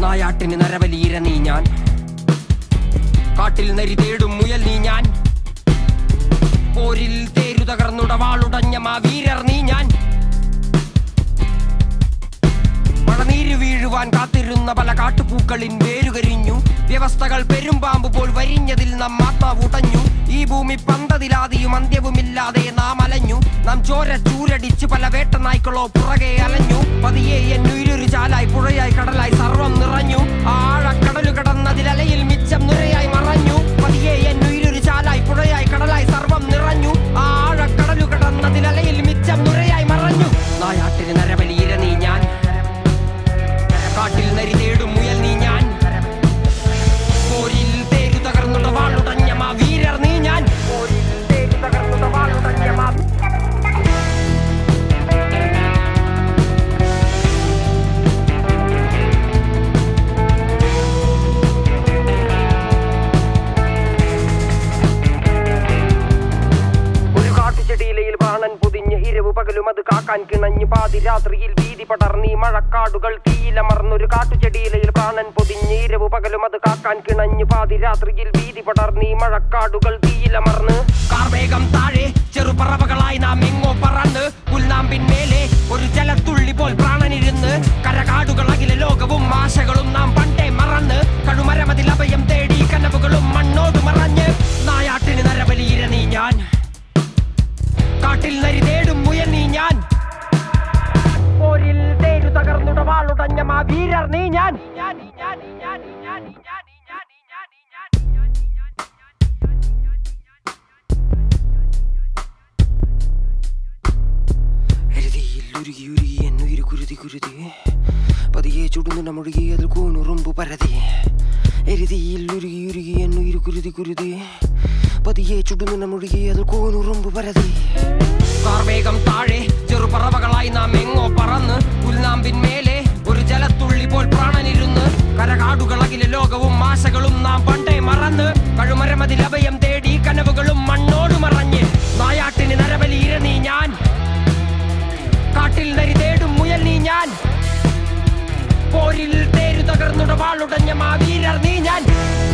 നായാട്ടിന് നരവലീര നീ ഞാൻ കാട്ടിൽ നരി തേടും മുയൽ നീ ഞാൻ പോരിൽ തേരു തകർന്നുടവാളുടഞ്ഞ മാ വീരർ നീ ഞാൻ മഴനീര് വീഴുവാൻ കാത്തിരുന്ന പല കാട്ടുപൂക്കളിൻ വേരുകരിഞ്ഞു വ്യവസ്ഥകൾ പെരുമ്പാമ്പ് പോൽ വരിഞ്ഞതിൽ നാം ആത്മാവുടഞ്ഞു ഈ ഭൂമി പന്തതിലാതിയും അന്ത്യവുമില്ലാതെ നാം അലഞ്ഞു നാം ചോര ചൂരടിച്ച് പല വേട്ടനായ്ക്കളോ പുറകെ അലഞ്ഞു പതിയെ എന്നുയിരൊരു ചാലായി പുഴയായി കടലായി സർവം നിറഞ്ഞു ആ ആഴക്കടലു കടന്നതിലലയിൽ മിച്ചം നുരയായി മറഞ്ഞു പതിയെ എന്നുയിരൊരു ചാലായി പുഴയായി കടലായി സർവം നിറഞ്ഞു ആ ആഴക്കടലു കടന്നതിലലയിൽ മിച്ചം നുരയായി മറഞ്ഞു നായാട്ടിന് നരബലിയിര നീ ഞാൻ കാട്ടിൽ നരി തേടും മുയൽ നീ ഞാൻ പോരിൽ തേരു തകർന്നുട വാളുടഞ്ഞ മാ വീരർ നീ ഞാൻ പോരിൽ തേരു തകർന്നുട വാളുടഞ്ഞ മാ ഒരു കാട്ടുചെടിയിലയിൽ പ്രാണൻ പൊതിഞ്ഞ് ഇരവ് പകലും അത് കാക്കാൻ കിണഞ്ഞു പാതിരാത്രിയിൽ വീതി പടർന്നീ മഴക്കാടുകൾ തീയിലമർന്നൊരു കാട്ടുചെടിയിലയിൽ പ്രാണൻ പൊതിഞ്ഞ് ഇരവ് പകലും അത് കാക്കാൻ കിണഞ്ഞു പാതിരാത്രിയിൽ വീതി പടർന്നീ മഴക്കാടുകൾ തീയിലമർന്ന് കാർമേഘം താഴെ ചെറുപറവകളായി നാം എങ്ങോ പറന്ന് പുൽനാമ്പിന്മേലെ ഒരു ജലത്തുള്ളി പോൽ പ്രാണനിരുന്ന് കരകാടുകൾ അഖില ലോകവും ആശകളും നാം പണ്ടേ മറന്ന് കഴുമരമതിൽ അഭയം തേടി കനവുകളും മണ്ണോട് മറഞ്ഞ് നായാട്ടിന് നരബലിയിര നീ ഞാൻ കാട്ടിൽ നരി തേടും മുയൽ നീ ഞാൻ പോരിൽ തേരു തകർന്നുട വാളുടഞ്ഞ മാ വീരർ നീ ഞാൻ ഉരുകി ഉരുകി എന്നുയിര് കുരുതി കുരുതി പതിയെ ചുടുന്നുണ്ട മുഴുകി അതിൽ കൂണുറുമ്പു പരതി എരുതിയിൽ ഉരുകി ഉരുകി എന്നുയിര് കുരുതി കുരുതി പതിയെ ചുടുന്നുണ്ട മുഴുകി അതിൽ കൂണുറുമ്പു പരതി കാർമേഘം താഴെ ചെറുപറവകളായി നാം എങ്ങോ പറന്ന് പുൽനാമ്പിന്മേലെ ഒരു ജലത്തുള്ളി പോൽ പ്രാണനിരുന്ന് കരകാടുകളകിലെ ലോകവും ആശകളും നാം പണ്ടേ മറന്ന് കഴുമരമതിൽ അഭയം തേടി കനവുകളും മണ്ണോട് മറഞ്ഞ് നായാട്ടിന് നരബലിയിര നീ ഞാൻ കാട്ടിൽ നരി തേടും മുയൽ നീ ഞാൻ പോരിൽ തേരു തകർന്നുട വാളുടഞ്ഞ മാ വീരർ നീ ഞാൻ